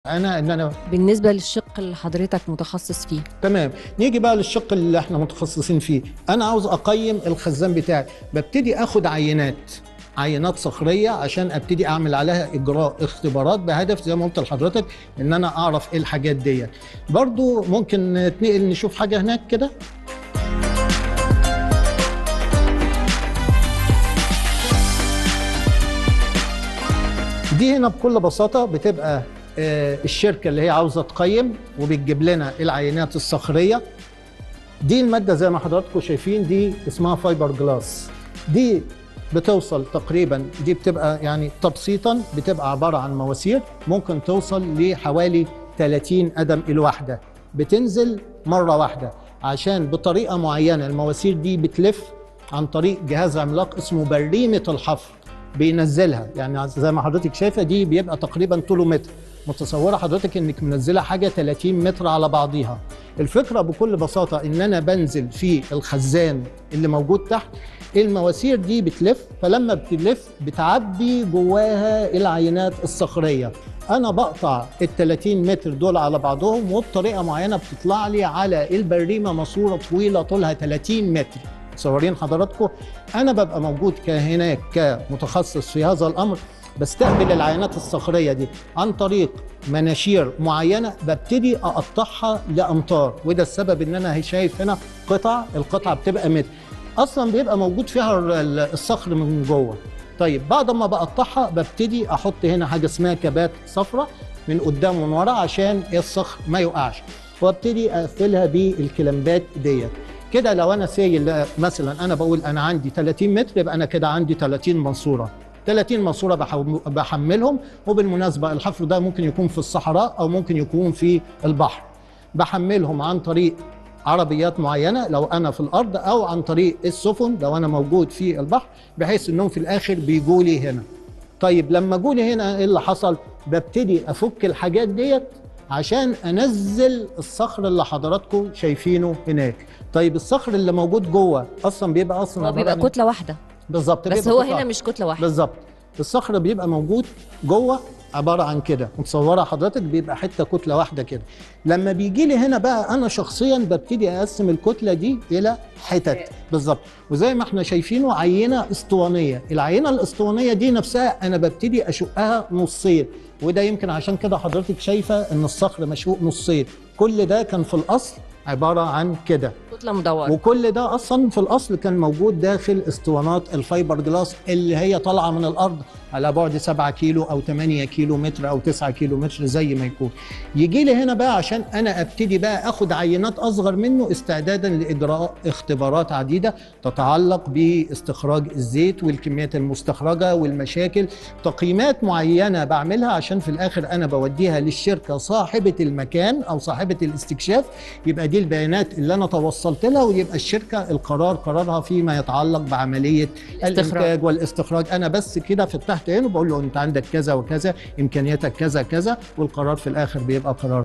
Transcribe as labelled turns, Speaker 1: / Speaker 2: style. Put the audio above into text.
Speaker 1: انا ان انا
Speaker 2: بالنسبه للشق اللي حضرتك متخصص فيه
Speaker 1: تمام نيجي بقى للشق اللي احنا متخصصين فيه انا عاوز اقيم الخزان بتاعي ببتدي اخد عينات عينات صخريه عشان ابتدي اعمل عليها اجراء اختبارات بهدف زي ما قلت لحضرتك ان انا اعرف ايه الحاجات ديت برضو ممكن نتنقل نشوف حاجه هناك كده دي هنا بكل بساطه بتبقى آه، الشركه اللي هي عاوزه تقيم وبتجيب لنا العينات الصخريه دي الماده زي ما حضراتكم شايفين دي اسمها فايبر جلاس دي بتوصل تقريبا دي بتبقى يعني تبسيطا بتبقى عباره عن مواسير ممكن توصل لحوالي 30 قدم الواحده بتنزل مره واحده عشان بطريقه معينه المواسير دي بتلف عن طريق جهاز عملاق اسمه بريمه الحفر بينزلها يعني زي ما حضرتك شايفه دي بيبقى تقريبا طوله متر متصوره حضرتك انك منزله حاجه 30 متر على بعضيها الفكره بكل بساطه ان انا بنزل في الخزان اللي موجود تحت المواسير دي بتلف فلما بتلف بتعبي جواها العينات الصخريه انا بقطع ال 30 متر دول على بعضهم وبطريقه معينه بتطلع لي على البريمه ماسوره طويله طولها 30 متر متصورين حضراتكم انا ببقى موجود هناك كمتخصص في هذا الامر بستقبل العينات الصخريه دي عن طريق مناشير معينه ببتدي اقطعها لامتار وده السبب ان انا شايف هنا قطع القطعه بتبقى متر اصلا بيبقى موجود فيها الصخر من جوه طيب بعد ما بقطعها ببتدي احط هنا حاجه اسمها كبات صفرة من قدام ومن ورا عشان الصخر ما يقعش وابتدي اقفلها بالكلمبات ديت كده لو انا سايل مثلا انا بقول انا عندي 30 متر يبقى انا كده عندي 30 منصوره 30 منصوره بحملهم وبالمناسبه الحفر ده ممكن يكون في الصحراء او ممكن يكون في البحر بحملهم عن طريق عربيات معينه لو انا في الارض او عن طريق السفن لو انا موجود في البحر بحيث انهم في الاخر بيجوا لي هنا طيب لما جولي هنا ايه اللي حصل ببتدي افك الحاجات ديت عشان انزل الصخر اللي حضراتكم شايفينه هناك طيب الصخر اللي موجود جوه اصلا بيبقى اصلا
Speaker 2: هو بيبقى كتله واحده
Speaker 1: بالظبط
Speaker 2: بس هو هنا مش كتله واحده
Speaker 1: بالظبط الصخر بيبقى موجود جوه عباره عن كده متصوره حضرتك بيبقى حته كتله واحده كده لما بيجي لي هنا بقى انا شخصيا ببتدي اقسم الكتله دي الى حتت بالظبط وزي ما احنا شايفينه عينه اسطوانيه العينه الاسطوانيه دي نفسها انا ببتدي اشقها نصين وده يمكن عشان كده حضرتك شايفه ان الصخر مشقوق نصين كل ده كان في الاصل عباره عن كده
Speaker 2: كتله مدوره
Speaker 1: وكل ده اصلا في الاصل كان موجود داخل اسطوانات الفايبر جلاس اللي هي طالعه من الارض على بعد 7 كيلو او 8 كيلو متر او 9 كيلو متر زي ما يكون يجي لي هنا بقى عشان انا ابتدي بقى اخد عينات اصغر منه استعدادا لاجراء اختبارات عديده تتعلق باستخراج الزيت والكميات المستخرجه والمشاكل تقييمات معينه بعملها عشان في الاخر انا بوديها للشركه صاحبه المكان او صاحبه الاستكشاف يبقى دي البيانات اللي انا توصلت لها ويبقى الشركه القرار قرارها فيما يتعلق بعمليه الانتاج والاستخراج انا بس كده فتحت عين وبقول له انت عندك كذا وكذا امكانياتك كذا كذا والقرار في الاخر بيبقى قرار